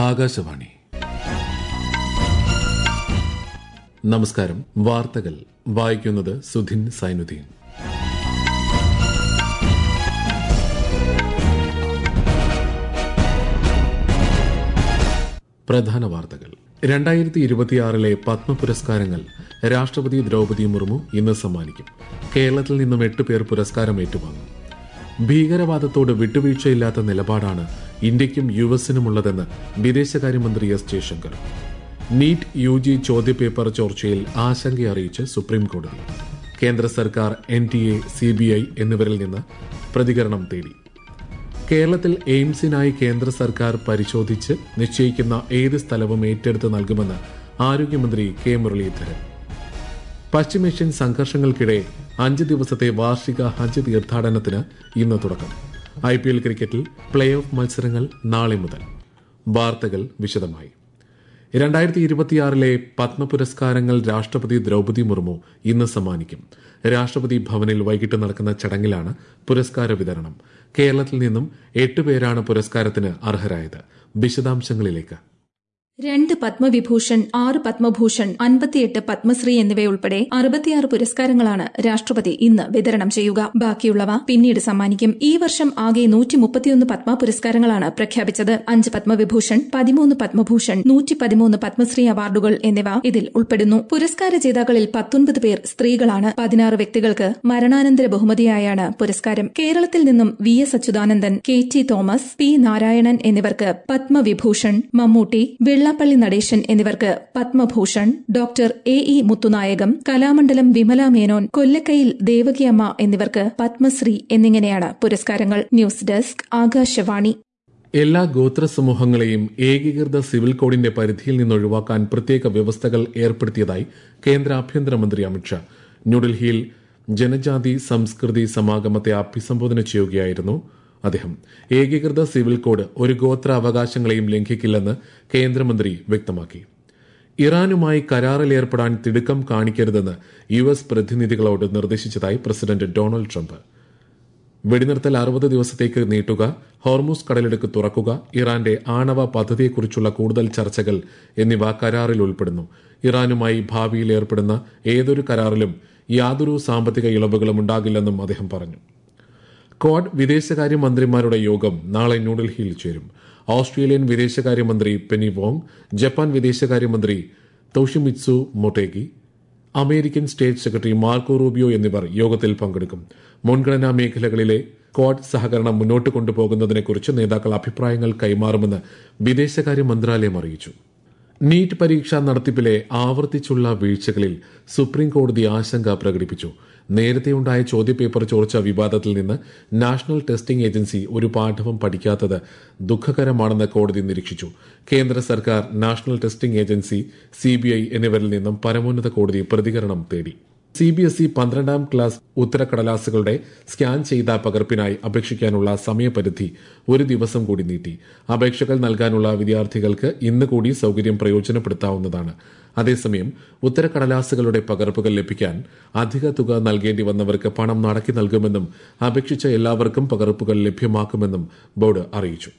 ആകാശവാണി നമസ്കാരം വാർത്തകൾ വായിക്കുന്നത് സുധിൻ സൈനുദ്ദീൻ പ്രധാന വാർത്തകൾ രണ്ടായിരത്തി ഇരുപത്തിയാറിലെ പത്മ പുരസ്കാരങ്ങൾ രാഷ്ട്രപതി ദ്രൗപദി മുർമു ഇന്ന് സമ്മാനിക്കും കേരളത്തിൽ നിന്നും എട്ട് പേർ പുരസ്കാരം ഏറ്റുവാങ്ങും ഭീകരവാദത്തോട് വിട്ടുവീഴ്ചയില്ലാത്ത നിലപാടാണ് ഇന്ത്യയ്ക്കും യു എസിനുമുള്ളതെന്ന് വിദേശകാര്യമന്ത്രി S Jaishankar NEET U G ചോദ്യപേപ്പർ ചോർച്ചയിൽ ആശങ്ക അറിയിച്ച് സുപ്രീം കോടതി കേന്ദ്ര സർക്കാർ N T A C B I എന്നിവരിൽ നിന്ന് പ്രതികരണം തേടി കേരളത്തിൽ എയിംസിനായി കേന്ദ്ര സർക്കാർ പരിശോധിച്ച് നിശ്ചയിക്കുന്ന ഏത് സ്ഥലവും ഏറ്റെടുത്ത് നൽകുമെന്ന് ആരോഗ്യമന്ത്രി കെ മുരളീധരൻ പശ്ചിമേഷ്യൻ സംഘർഷങ്ങൾക്കിടെ അഞ്ച് ദിവസത്തെ വാർഷിക ഹജ്ജ് തീർത്ഥാടനത്തിന് ഇന്ന് തുടക്കം ഐ പി എൽ ക്രിക്കറ്റിൽ പ്ലേ ഓഫ് മത്സരങ്ങൾ നാളെ മുതൽ വാർത്തകൾ വിശദമായി രണ്ടായിരത്തി ഇരുപത്തിയാറിലെ പത്മ പുരസ്കാരങ്ങൾ രാഷ്ട്രപതി ദ്രൗപദി മുർമു ഇന്ന് സമ്മാനിക്കും രാഷ്ട്രപതി ഭവനിൽ വൈകിട്ട് നടക്കുന്ന ചടങ്ങിലാണ് പുരസ്കാര വിതരണം കേരളത്തിൽ നിന്നും എട്ടുപേരാണ് പുരസ്കാരത്തിന് അർഹരായത് വിശദാംശങ്ങളിലേക്ക് രണ്ട് പത്മവിഭൂഷൺ ആറ് പത്മഭൂഷൺ അൻപത്തിയെട്ട് പത്മശ്രീ എന്നിവയുൾപ്പെടെ അറുപത്തിയാറ് പുരസ്കാരങ്ങളാണ് രാഷ്ട്രപതി ഇന്ന് വിതരണം ചെയ്യുക ബാക്കിയുള്ളവ പിന്നീട് സമ്മാനിക്കും ഈ വർഷം ആകെ നൂറ്റി മുപ്പത്തിയൊന്ന് പത്മ പുരസ്കാരങ്ങളാണ് പ്രഖ്യാപിച്ചത് അഞ്ച് പത്മവിഭൂഷൺ പതിമൂന്ന് പത്മഭൂഷൺ നൂറ്റി പതിമൂന്ന് പത്മശ്രീ അവാർഡുകൾ എന്നിവ ഇതിൽ ഉൾപ്പെടുന്നു പുരസ്കാര ജേതാക്കളിൽ പത്തൊൻപത് പേർ സ്ത്രീകളാണ് പതിനാറ് വ്യക്തികൾക്ക് മരണാനന്തര ബഹുമതിയായാണ് പുരസ്കാരം കേരളത്തിൽ നിന്നും V S Achuthanandan K T Thomas P Narayanan എന്നിവർക്ക് പത്മവിഭൂഷൺ മമ്മൂട്ടി വെള്ളാപ്പള്ളി നടേശൻ എന്നിവർക്ക് Padma Bhushan doctor A E Muthunayagam Kalamandalam Vimala Menon Kollakkayil Devakiamma എന്നിവർക്ക് പത്മശ്രീ എന്നിങ്ങനെയാണ് പുരസ്കാരങ്ങൾ ന്യൂസ് ഡെസ്ക് ആകാശവാണി എല്ലാ ഗോത്ര സമൂഹങ്ങളെയും ഏകീകൃത സിവിൽ കോഡിന്റെ പരിധിയിൽ നിന്ന് ഒഴിവാക്കാൻ പ്രത്യേക വ്യവസ്ഥകൾ ഏർപ്പെടുത്തിയതായി കേന്ദ്ര ആഭ്യന്തരമന്ത്രി അമിത്ഷാ ന്യൂഡൽഹിയിൽ ജനജാതി സംസ്കൃതി സമാഗമത്തെ അഭിസംബോധന ചെയ്യുകയായിരുന്നു അദ്ദേഹം ഏകീകൃത സിവിൽ കോഡ് ഒരു ഗോത്ര അവകാശങ്ങളെയും ലംഘിക്കില്ലെന്ന് കേന്ദ്രമന്ത്രി വ്യക്തമാക്കി ഇറാനുമായി കരാറിലേർപ്പെടാൻ തിടുക്കം കാണിക്കരുതെന്ന് യു എസ് പ്രതിനിധികളോട് നിർദ്ദേശിച്ചതായി പ്രസിഡന്റ് ഡൊണാൾഡ് ട്രംപ് വെടിനിർത്തൽ അറുപത് ദിവസത്തേക്ക് നീട്ടുക ഹോർമൂസ് കടലിടുക്ക് തുറക്കുക ഇറാന്റെ ആണവ പദ്ധതിയെക്കുറിച്ചുള്ള കൂടുതൽ ചർച്ചകൾ എന്നിവ കരാറിൽ ഉൾപ്പെടുന്നു ഇറാനുമായി ഭാവിയിൽ ഏർപ്പെടുന്ന ഏതൊരു കരാറിലും യാതൊരു സാമ്പത്തിക ഇളവുകളും ഉണ്ടാകില്ലെന്നും അദ്ദേഹം പറഞ്ഞു ക്വാഡ് വിദേശകാര്യ മന്ത്രിമാരുടെ യോഗം നാളെ ന്യൂഡൽഹിയിൽ ചേരും ഓസ്ട്രേലിയൻ വിദേശകാര്യമന്ത്രി പെനി വോങ് ജപ്പാൻ വിദേശകാര്യമന്ത്രി Toshimitsu Motegi American state secretary Marco Rubio എന്നിവർ യോഗത്തിൽ പങ്കെടുക്കും മുൻഗണനാ മേഖലകളിലെ ക്വാഡ് സഹകരണം മുന്നോട്ട് കൊണ്ടുപോകുന്നതിനെക്കുറിച്ച് നേതാക്കൾ അഭിപ്രായങ്ങൾ കൈമാറുമെന്ന് വിദേശകാര്യ മന്ത്രാലയം അറിയിച്ചു നീറ്റ് പരീക്ഷാ നടത്തിപ്പിലെ ആവർത്തിച്ചുള്ള വീഴ്ചകളിൽ സുപ്രീം കോടതി ആശങ്ക പ്രകടിപ്പിച്ചു നേരത്തെയുണ്ടായ ചോദ്യപേപ്പർ ചോർച്ച വിവാദത്തിൽ നിന്ന് നാഷണൽ ടെസ്റ്റിംഗ് ഏജൻസി ഒരു പാഠവും പഠിക്കാത്തത് ദുഃഖകരമാണെന്ന് കോടതി നിരീക്ഷിച്ചു കേന്ദ്ര സർക്കാർ നാഷണൽ ടെസ്റ്റിംഗ് ഏജൻസി സിബിഐ എന്നിവരിൽ നിന്നും പരമോന്നത കോടതി പ്രതികരണം തേടി സി ബി എസ് ഇ പന്ത്രണ്ടാം ക്ലാസ് ഉത്തരക്കടലാസുകളുടെ സ്കാൻ ചെയ്ത പകർപ്പിനായി അപേക്ഷിക്കാനുള്ള സമയപരിധി ഒരു ദിവസം കൂടി നീട്ടി അപേക്ഷകൾ നൽകാനുള്ള വിദ്യാർത്ഥികൾക്ക് ഇന്ന് കൂടി സൌകര്യം പ്രയോജനപ്പെടുത്താവുന്നതാണ് അതേസമയം ഉത്തരക്കടലാസുകളുടെ പകർപ്പുകൾ ലഭിക്കാൻ അധിക തുക നൽകേണ്ടി വന്നവർക്ക് പണം നടക്കി നൽകുമെന്നും അപേക്ഷിച്ച എല്ലാവർക്കും പകർപ്പുകൾ ലഭ്യമാക്കുമെന്നും ബോർഡ് അറിയിച്ചു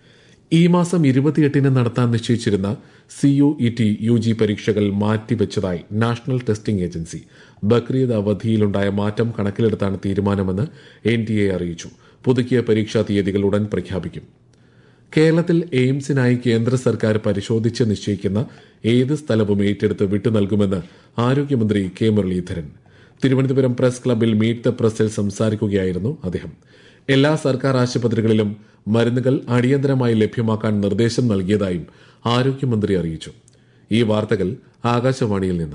ഈ മാസം ഇരുപത്തിയെട്ടിന് നടത്താൻ നിശ്ചയിച്ചിരുന്ന C U E T U G പരീക്ഷകൾ മാറ്റിവെച്ചതായി നാഷണൽ ടെസ്റ്റിംഗ് ഏജൻസി ബക്രീദ് അവധിയിലുണ്ടായ മാറ്റം കണക്കിലെടുത്താണ് തീരുമാനമെന്ന് എൻ ടി എ അറിയിച്ചു പുതുക്കിയ പരീക്ഷാ തീയതികൾ ഉടൻ പ്രഖ്യാപിക്കും കേരളത്തിൽ എയിംസിനായി കേന്ദ്ര സർക്കാർ പരിശോധിച്ച് നിശ്ചയിക്കുന്ന ഏത് സ്ഥലവും ഏറ്റെടുത്ത് വിട്ടു നൽകുമെന്ന് ആരോഗ്യമന്ത്രി കെ മുരളീധരൻ തിരുവനന്തപുരം പ്രസ് ക്ലബിൽ മീറ്റ് ദ പ്രസിൽ സംസാരിക്കുകയായിരുന്നു അദ്ദേഹം എല്ലാ സർക്കാർ ആശുപത്രികളിലും മരുന്നുകൾ അടിയന്തരമായി ലഭ്യമാക്കാൻ നിർദ്ദേശം നൽകിയതായും ആരോഗ്യമന്ത്രി അറിയിച്ചു ഈ വാർത്തകൾ ആകാശവാണിയിൽ നിന്ന്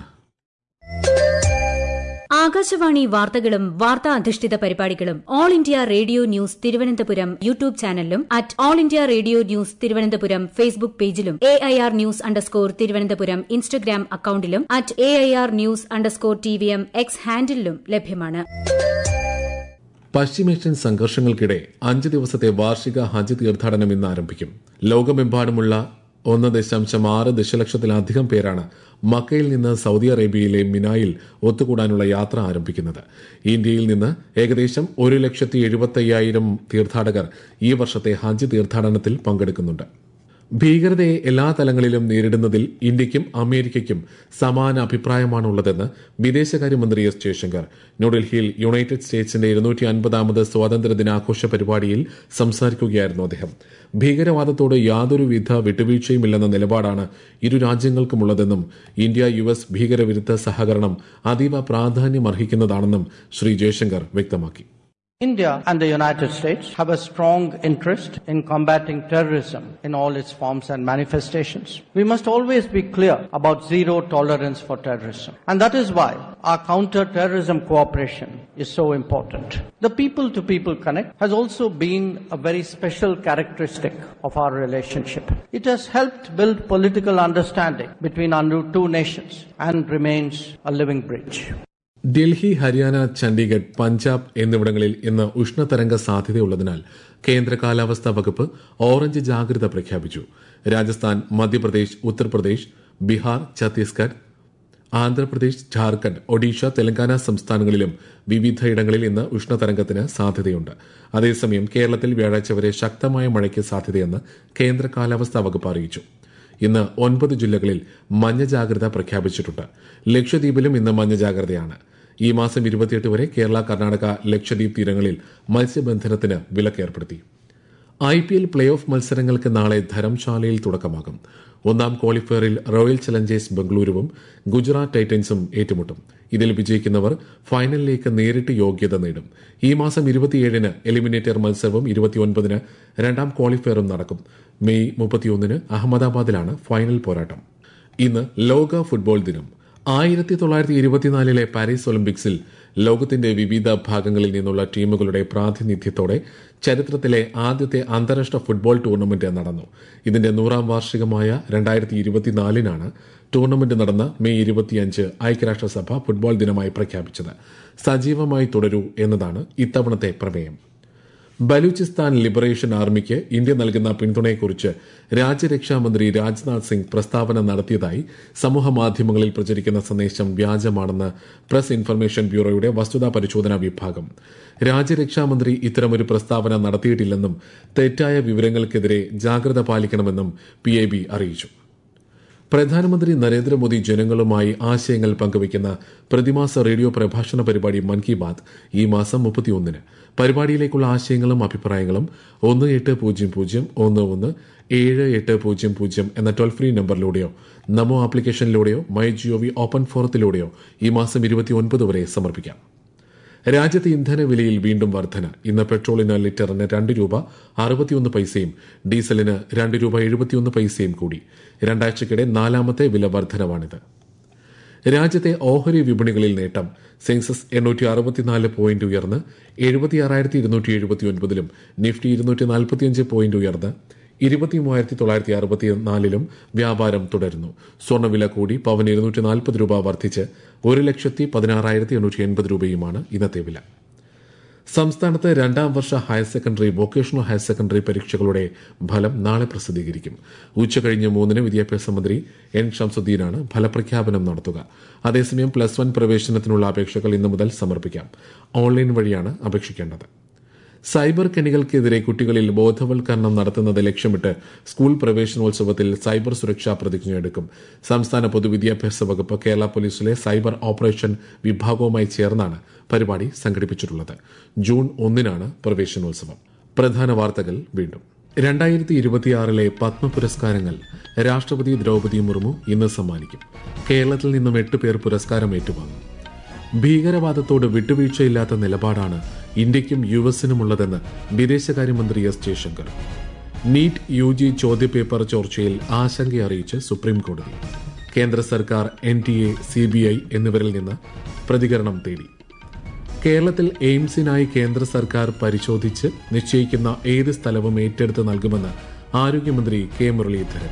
ആകാശവാണി വാർത്തകളും വാർത്താ അധിഷ്ഠിത പരിപാടികളും All India Radio news Thiruvananthapuram YouTube ചാനലിലും at All India Radio news Thiruvananthapuram Facebook പേജിലും A I R news underscore Thiruvananthapuram Instagram അക്കൌണ്ടിലും at A I R news underscore T V M X ഹാൻഡിലും ലഭ്യമാണ് പശ്ചിമേഷ്യൻ സംഘർഷങ്ങൾക്കിടെ അഞ്ച് ദിവസത്തെ വാർഷിക ഹജ്ജ് തീർത്ഥാടനം ഇന്ന് ആരംഭിക്കും ലോകമെമ്പാടുമുള്ള ഒന്ന് ദശാംശം ആറ് ദശലക്ഷത്തിലധികം പേരാണ് മക്കയിൽ നിന്ന് സൗദി അറേബ്യയിലെ മിനായിൽ ഒത്തുകൂടാനുള്ള യാത്ര ആരംഭിക്കുന്നത് ഇന്ത്യയിൽ നിന്ന് ഏകദേശം ഒരു ലക്ഷത്തി എഴുപത്തയ്യായിരം തീർത്ഥാടകർ ഈ വർഷത്തെ ഹജ്ജ് തീർത്ഥാടനത്തിൽ പങ്കെടുക്കുന്നുണ്ട് ഭീകരതയെ എല്ലാ തലങ്ങളിലും നേരിടുന്നതിൽ ഇന്ത്യയ്ക്കും അമേരിക്കയ്ക്കും സമാന അഭിപ്രായമാണുള്ളതെന്ന് വിദേശകാര്യമന്ത്രി എസ് ജയശങ്കർ ന്യൂഡൽഹിയിൽ യുണൈറ്റഡ് സ്റ്റേറ്റ്സിന്റെ ഇരുന്നൂറ്റി അൻപതാമത് സ്വാതന്ത്ര്യ ദിനാഘോഷ പരിപാടിയിൽ സംസാരിക്കുകയായിരുന്നു അദ്ദേഹം ഭീകരവാദത്തോട് യാതൊരുവിധ വിട്ടുവീഴ്ചയുമില്ലെന്ന നിലപാടാണ് ഇരു രാജ്യങ്ങൾക്കുമുള്ളതെന്നും ഇന്ത്യ യു എസ് ഭീകരവിരുദ്ധ സഹകരണം അതീവ പ്രാധാന്യമർഹിക്കുന്നതാണെന്നും ശ്രീ ജയശങ്കർ വ്യക്തമാക്കി India and the United States have a strong interest in combating terrorism in all its forms and manifestations. We must always be clear about zero tolerance for terrorism. And that is why our counter-terrorism cooperation is so important. The people-to-people connect has also been a very special characteristic of our relationship. It has helped build political understanding between our two nations and remains a living bridge. Delhi Haryana Chandigarh Punjab എന്നിവിടങ്ങളിൽ ഇന്ന് ഉഷ്ണതരംഗ സാധ്യതയുള്ളതിനാൽ കേന്ദ്ര കാലാവസ്ഥാ വകുപ്പ് orange ജാഗ്രത പ്രഖ്യാപിച്ചു രാജസ്ഥാൻ മധ്യപ്രദേശ് ഉത്തർപ്രദേശ് ബീഹാർ ഛത്തീസ്ഗഡ് ആന്ധ്രാപ്രദേശ് ഝാർഖണ്ഡ് ഒഡീഷ തെലങ്കാന സംസ്ഥാനങ്ങളിലും വിവിധയിടങ്ങളിൽ ഇന്ന് ഉഷ്ണതരംഗത്തിന് സാധ്യതയുണ്ട് അതേസമയം കേരളത്തിൽ വ്യാഴാഴ്ച വരെ ശക്തമായ മഴയ്ക്ക് സാധ്യതയെന്ന് കേന്ദ്ര കാലാവസ്ഥാ വകുപ്പ് അറിയിച്ചു ഇന്ന് ഒൻപത് ജില്ലകളിൽ മഞ്ഞ ജാഗ്രത പ്രഖ്യാപിച്ചിട്ടുണ്ട് ലക്ഷദ്വീപിലും ഇന്ന് മഞ്ഞ ജാഗ്രതയാണ് ഈ മാസം ഇരുപത്തിയെട്ട് വരെ കേരള കർണാടക ലക്ഷദ്വീപ് തീരങ്ങളിൽ മത്സ്യബന്ധനത്തിന് വിലക്കേർപ്പെടുത്തി I P L play off മത്സരങ്ങൾക്ക് നാളെ ധരംശാലയിൽ തുടക്കമാകും ഒന്നാം ക്വാളിഫയറിൽ റോയൽ ചലഞ്ചേഴ്സ് ബംഗളൂരുവും ഗുജറാത്ത് ടൈറ്റൻസും ഏറ്റുമുട്ടും ഇതിൽ വിജയിക്കുന്നവർ ഫൈനലിലേക്ക് നേരിട്ട് യോഗ്യത നേടും ഈ മാസം ഇരുപത്തിയേഴിന് എലിമിനേറ്റർ മത്സരവും ഇരുപത്തിയൊൻപതിന് രണ്ടാം ക്വാളിഫയറും നടക്കും മെയ് മുപ്പത്തിയൊന്നിന് അഹമ്മദാബാദിലാണ് ഫൈനൽ പോരാട്ടം ഇന്ന് ലോക ഫുട്ബോൾ ദിനം ആയിരത്തി തൊള്ളായിരത്തി ഇരുപത്തിനാലിലെ പാരീസ് ഒളിമ്പിക്സിൽ ലോകത്തിന്റെ വിവിധ ഭാഗങ്ങളിൽ നിന്നുള്ള ടീമുകളുടെ പ്രാതിനിധ്യത്തോടെ ചരിത്രത്തിലെ ആദ്യത്തെ അന്താരാഷ്ട്ര ഫുട്ബോൾ ടൂർണമെന്റ് നടന്നു ഇതിന്റെ നൂറാം വാർഷികമായ രണ്ടായിരത്തി ഇരുപത്തിനാലിനാണ് ടൂർണമെന്റ് നടന്ന മെയ് ഇരുപത്തിയഞ്ച് ഐക്യരാഷ്ട്രസഭ ഫുട്ബോൾ ദിനമായി പ്രഖ്യാപിച്ചത് സജീവമായി തുടരൂ എന്നതാണ് ഇത്തവണത്തെ പ്രമേയം ബലൂചിസ്ഥാൻ ലിബറേഷൻ ആർമിക്ക് ഇന്ത്യ നൽകുന്ന പിന്തുണയെക്കുറിച്ച് രാജ്യരക്ഷാമന്ത്രി രാജ്നാഥ് സിംഗ് പ്രസ്താവന നടത്തിയതായി സമൂഹമാധ്യമങ്ങളിൽ പ്രചരിക്കുന്ന സന്ദേശം വ്യാജമാണെന്ന് പ്രസ് ഇൻഫർമേഷൻ ബ്യൂറോയുടെ വസ്തുതാ പരിശോധനാ വിഭാഗം രാജ്യരക്ഷാമന്ത്രി ഇത്തരമൊരു പ്രസ്താവന നടത്തിയിട്ടില്ലെന്നും തെറ്റായ വിവരങ്ങൾക്കെതിരെ ജാഗ്രത പാലിക്കണമെന്നും പി അറിയിച്ചു പ്രധാനമന്ത്രി നരേന്ദ്രമോദി ജനങ്ങളുമായി ആശയങ്ങൾ പങ്കുവയ്ക്കുന്ന പ്രതിമാസ റേഡിയോ പ്രഭാഷണ പരിപാടി മൻ കി ബാത് ഈ മാസം മുപ്പത്തിയൊന്നിന് പരിപാടിയിലേക്കുള്ള ആശയങ്ങളും അഭിപ്രായങ്ങളും ഒന്ന് എട്ട് പൂജ്യം പൂജ്യം ഒന്ന് ഒന്ന് ഏഴ് എട്ട് പൂജ്യം പൂജ്യം എന്ന ടോൾ ഫ്രീ നമ്പറിലൂടെയോ നമോ ആപ്ലിക്കേഷനിലൂടെയോ മൈ ജിഒവി ഓപ്പൺ ഫോറത്തിലൂടെയോ ഈ മാസം ഇരുപത്തിയൊൻപത് വരെ സമർപ്പിക്കാം രാജ്യത്തെ ഇന്ധന വിലയിൽ വീണ്ടും വർധന ഇന്ന് പെട്രോളിന് ലിറ്ററിന് രണ്ട് രൂപ അറുപത്തിയൊന്ന് പൈസയും ഡീസലിന് രണ്ട് രൂപ എഴുപത്തിയൊന്ന് പൈസയും കൂടി രണ്ടാഴ്ചക്കിടെ നാലാമത്തെ വില വർധനവാണിത് രാജ്യത്തെ ഓഹരി വിപണികളിൽ നേട്ടം സെൻസസ് എണ്ണൂറ്റി അറുപത്തിനാല് പോയിന്റ് ഉയർന്ന് എഴുപത്തിയാറായിരത്തി ഇരുന്നൂറ്റി എഴുപത്തിയൊൻപതിലും നിഫ്റ്റി ഇരുന്നൂറ്റി നാൽപ്പത്തിയഞ്ച് പോയിന്റ് ഉയർന്ന് ഇരുപത്തി മൂവായിരത്തി തൊള്ളായിരത്തി അറുപത്തിനാലിലും വ്യാപാരം തുടരുന്നു സ്വർണ്ണവില കൂടി പവൻ ഇരുന്നൂറ്റി നാൽപ്പത് രൂപ വർദ്ധിച്ച് ഒരു ലക്ഷത്തി പതിനാറായിരത്തി എണ്ണൂറ്റി എൺപത് രൂപയുമാണ് ഇന്നത്തെ വില സംസ്ഥാനത്ത് രണ്ടാം വർഷ higher secondary vocational higher secondary പരീക്ഷകളുടെ ഫലം നാളെ പ്രസിദ്ധീകരിക്കും ഉച്ചകഴിഞ്ഞ് മൂന്നിന് വിദ്യാഭ്യാസ മന്ത്രി എൻ ഷംസുദ്ദീനാണ് ഫലപ്രഖ്യാപനം നടത്തുക അതേസമയം പ്ലസ് വൺ പ്രവേശനത്തിനുള്ള അപേക്ഷകൾ ഇന്നു മുതൽ സമർപ്പിക്കാം ഓൺലൈൻ വഴിയാണ് അപേക്ഷിക്കേണ്ടത് സൈബർ കെണികൾക്കെതിരെ കുട്ടികളിൽ ബോധവൽക്കരണം നടത്തുന്നത് ലക്ഷ്യമിട്ട് സ്കൂൾ പ്രവേശനോത്സവത്തിൽ സൈബർ സുരക്ഷാ പ്രതിജ്ഞ എടുക്കും സംസ്ഥാന പൊതുവിദ്യാഭ്യാസ വകുപ്പ് കേരള പോലീസിലെ സൈബർ ഓപ്പറേഷൻ വിഭാഗവുമായി ചേർന്നാണ് പരിപാടി സംഘടിപ്പിച്ചിട്ടുള്ളത് ജൂൺ ഒന്നിനാണ് പ്രവേശനോത്സവം പ്രധാന വാർത്തകൾ വീണ്ടും രണ്ടായിരത്തി ഇരുപത്തിയാറിലെ പത്മ പുരസ്കാരങ്ങൾ രാഷ്ട്രപതി ദ്രൗപദി മുർമു ഇന്ന് സമ്മാനിക്കും കേരളത്തിൽ നിന്നും എട്ട് പേർ പുരസ്കാരം ഏറ്റുവാങ്ങും ഭീകരവാദത്തോട് വിട്ടുവീഴ്ചയില്ലാത്ത നിലപാടാണ് ഇന്ത്യയ്ക്കും യു എസിനുമുള്ളതെന്ന് വിദേശകാര്യമന്ത്രി S Jaishankar NEET U G ചോദ്യപേപ്പർ ചോർച്ചയിൽ ആശങ്ക അറിയിച്ച് സുപ്രീം കോടതി കേന്ദ്ര സർക്കാർ N T A C B I എന്നിവരിൽ നിന്ന് പ്രതികരണം തേടി കേരളത്തിൽ എയിംസിനായി കേന്ദ്ര സർക്കാർ പരിശോധിച്ച് നിശ്ചയിക്കുന്ന ഏത് സ്ഥലവും ഏറ്റെടുത്ത് നൽകുമെന്ന് ആരോഗ്യമന്ത്രി കെ മുരളീധരൻ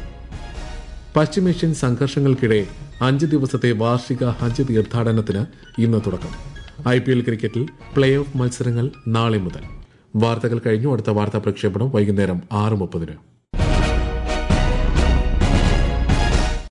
പശ്ചിമേഷ്യൻ സംഘർഷങ്ങൾക്കിടെ അഞ്ച് ദിവസത്തെ വാർഷിക ഹജ്ജ് തീർത്ഥാടനത്തിന് ഇന്ന് തുടക്കം ഐ പി എൽ ക്രിക്കറ്റിൽ പ്ലേ ഓഫ് മത്സരങ്ങൾ നാളെ മുതൽ വാർത്തകൾ കഴിഞ്ഞു അടുത്ത വാർത്താ പ്രക്ഷേപണം വൈകുന്നേരം ആറ് മുപ്പതിന്